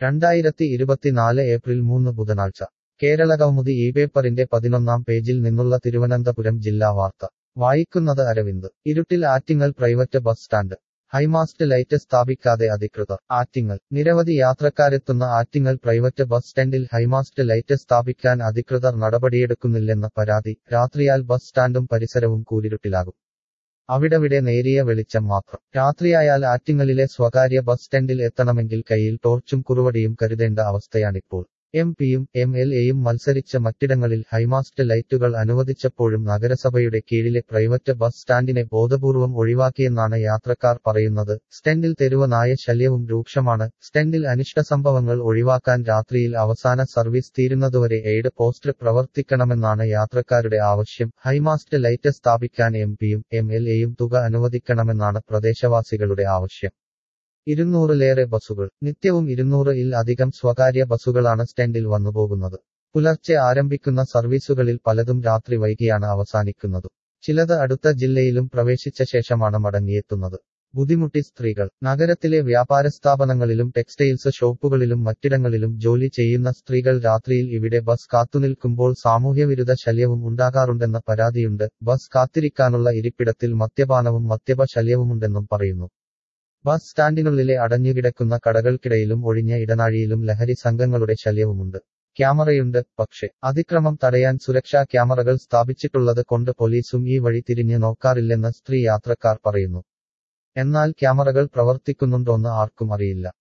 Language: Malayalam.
രണ്ടായിരത്തി ഇരുപത്തിനാല് ഏപ്രിൽ മൂന്ന് ബുധനാഴ്ച കേരളകൗമുദി ഈ പേപ്പറിന്റെ പതിനൊന്നാം പേജിൽ നിന്നുള്ള തിരുവനന്തപുരം ജില്ലാ വാർത്ത വായിക്കുന്നത് അരവിന്ദ് ഇരുട്ടിൽ Attingal private bus stand high mast light സ്ഥാപിക്കാതെ അധികൃതർ ആറ്റിങ്ങൽ നിരവധി യാത്രക്കാരെത്തുന്ന ആറ്റിങ്ങൽ പ്രൈവറ്റ് ബസ് സ്റ്റാൻഡിൽ ഹൈമാസ്റ്റ് ലൈറ്റ് സ്ഥാപിക്കാൻ അധികൃതർ നടപടിയെടുക്കുന്നില്ലെന്ന പരാതി രാത്രിയാൽ ബസ് സ്റ്റാൻഡും പരിസരവും കൂരിരുട്ടിലാകും അവിടവിടെ നേരിയ വെളിച്ചം മാത്രം രാത്രിയായാൽ ആറ്റിങ്ങലിലെ സ്വകാര്യ ബസ് സ്റ്റാൻഡിൽ എത്തണമെങ്കിൽ കയ്യിൽ ടോർച്ചും കുറുവടിയും കരുതേണ്ട അവസ്ഥയാണിപ്പോൾ എം പിയും എം എൽ എയും മത്സരിച്ച മറ്റിടങ്ങളിൽ ഹൈമാസ്റ്റ് ലൈറ്റുകൾ അനുവദിച്ചപ്പോഴും നഗരസഭയുടെ കീഴിലെ പ്രൈവറ്റ് ബസ് സ്റ്റാൻഡിനെ ബോധപൂർവം ഒഴിവാക്കിയെന്നാണ് യാത്രക്കാർ പറയുന്നത് സ്റ്റാൻഡിൽ തെരുവ നായ ശല്യവും രൂക്ഷമാണ് സ്റ്റാൻഡിൽ അനിഷ്ട സംഭവങ്ങൾ ഒഴിവാക്കാൻ രാത്രിയിൽ അവസാന സർവീസ് തീരുന്നതുവരെ എയ്ഡ് പോസ്റ്റ് പ്രവർത്തിക്കണമെന്നാണ് യാത്രക്കാരുടെ ആവശ്യം ഹൈമാസ്റ്റ് ലൈറ്റ് സ്ഥാപിക്കാൻ എം പിയും എം എൽ എയും തുക അനുവദിക്കണമെന്നാണ് പ്രദേശവാസികളുടെ ആവശ്യം ഇരുന്നൂറിലേറെ ബസുകൾ നിത്യവും ഇരുന്നൂറ് ഇൽ അധികം സ്വകാര്യ ബസുകളാണ് സ്റ്റാൻഡിൽ വന്നുപോകുന്നത് പുലർച്ചെ ആരംഭിക്കുന്ന സർവീസുകളിൽ പലതും രാത്രി വൈകിയാണ് അവസാനിക്കുന്നത് ചിലത് അടുത്ത ജില്ലയിലും പ്രവേശിച്ച ശേഷമാണ് മടങ്ങിയെത്തുന്നത് ബുദ്ധിമുട്ടി സ്ത്രീകൾ നഗരത്തിലെ വ്യാപാര സ്ഥാപനങ്ങളിലും ടെക്സ്റ്റൈൽസ് ഷോപ്പുകളിലും മറ്റിടങ്ങളിലും ജോലി ചെയ്യുന്ന സ്ത്രീകൾ രാത്രിയിൽ ഇവിടെ ബസ് കാത്തുനിൽക്കുമ്പോൾ സാമൂഹ്യവിരുദ്ധ ശല്യവും ഉണ്ടാകാറുണ്ടെന്ന പരാതിയുണ്ട് ബസ് കാത്തിരിക്കാനുള്ള ഇരിപ്പിടത്തിൽ മദ്യപാനവും മദ്യപ ശല്യവുമുണ്ടെന്നും പറയുന്നു ബസ് സ്റ്റാൻഡിനുള്ളിലെ അടഞ്ഞുകിടക്കുന്ന കടകൾക്കിടയിലും ഒഴിഞ്ഞ ഇടനാഴിയിലും ലഹരി സംഘങ്ങളുടെ ശല്യവുമുണ്ട് ക്യാമറയുണ്ട് പക്ഷേ അതിക്രമം തടയാൻ സുരക്ഷാ ക്യാമറകൾ സ്ഥാപിച്ചിട്ടുള്ളത് കൊണ്ട് പോലീസും ഈ വഴി തിരിഞ്ഞു നോക്കാറില്ലെന്ന് സ്ത്രീ യാത്രക്കാർ പറയുന്നു എന്നാൽ ക്യാമറകൾ പ്രവർത്തിക്കുന്നുണ്ടോന്ന് ആർക്കും അറിയില്ല